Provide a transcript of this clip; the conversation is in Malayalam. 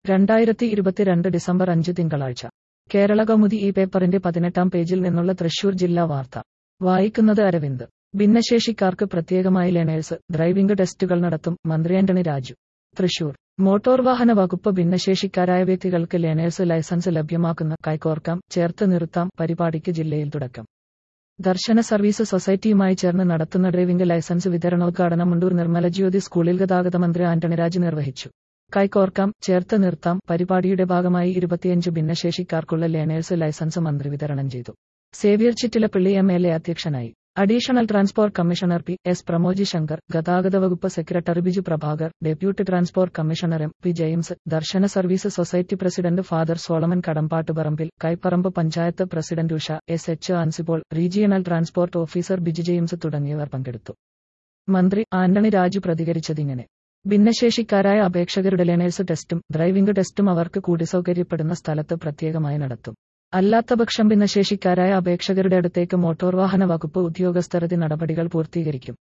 രണ്ടായിരത്തി ഇരുപത്തിരണ്ട് ഡിസംബർ അഞ്ച് തിങ്കളാഴ്ച കേരള കൗമുദി ഈ പേപ്പറിന്റെ പതിനെട്ടാം പേജിൽ നിന്നുള്ള തൃശൂർ ജില്ലാ വാർത്ത വായിക്കുന്നത് അരവിന്ദ് ഭിന്നശേഷിക്കാർക്ക് പ്രത്യേകമായി ലേണേഴ്സ് ഡ്രൈവിംഗ് ടെസ്റ്റുകൾ നടത്തും മന്ത്രി ആന്റണി രാജു തൃശൂർ മോട്ടോർ വാഹന വകുപ്പ് ഭിന്നശേഷിക്കാരായ വ്യക്തികൾക്ക് ലേണേഴ്സ് ലൈസൻസ് ലഭ്യമാക്കുന്ന കൈകോർക്കാം ചേർത്ത് നിർത്താം പരിപാടിക്ക് ജില്ലയിൽ തുടക്കം ദർശന സർവീസ് സൊസൈറ്റിയുമായി ചേർന്ന് നടത്തുന്ന ഡ്രൈവിംഗ് ലൈസൻസ് വിതരണോദ്ഘാടനം മുണ്ടൂർ നിർമ്മലജ്യോതി സ്കൂളിൽ ഗതാഗത മന്ത്രി ആന്റണി രാജ് നിർവഹിച്ചു കൈകോർക്കാം ചേർത്ത് നിർത്താം പരിപാടിയുടെ ഭാഗമായി ഇരുപത്തിയഞ്ച് ഭിന്നശേഷിക്കാർക്കുള്ള ലേണേഴ്സ് ലൈസൻസ് മന്ത്രി വിതരണം ചെയ്തു Xavier Chittilappally M L A അധ്യക്ഷനായി additional transport commissioner P S Pramoji Shankar ഗതാഗത വകുപ്പ് secretary Biju Prabhakar deputy transport commissioner M P James Darshana service society president father Solomon Kadambattuparambil Kaipparamb panchayat president Usha S H അൻസിപ്പോൾ regional transport officer Biju James തുടങ്ങിയവർ പങ്കെടുത്തു മന്ത്രി ആന്റണി രാജു പ്രതികരിച്ചതിങ്ങനെ ഭിന്നശേഷിക്കാരായ അപേക്ഷകരുടെ ലേണേഴ്സ് ടെസ്റ്റും ഡ്രൈവിംഗ് ടെസ്റ്റും അവർക്ക് കൂടി സൗകര്യപ്പെടുന്ന സ്ഥലത്ത് പ്രത്യേകമായി നടത്തും അല്ലാത്തപക്ഷം ഭിന്നശേഷിക്കാരായ അപേക്ഷകരുടെ അടുത്തേക്ക് മോട്ടോർ വാഹന വകുപ്പ് ഉദ്യോഗസ്ഥരതി നടപടികൾ പൂർത്തീകരിക്കും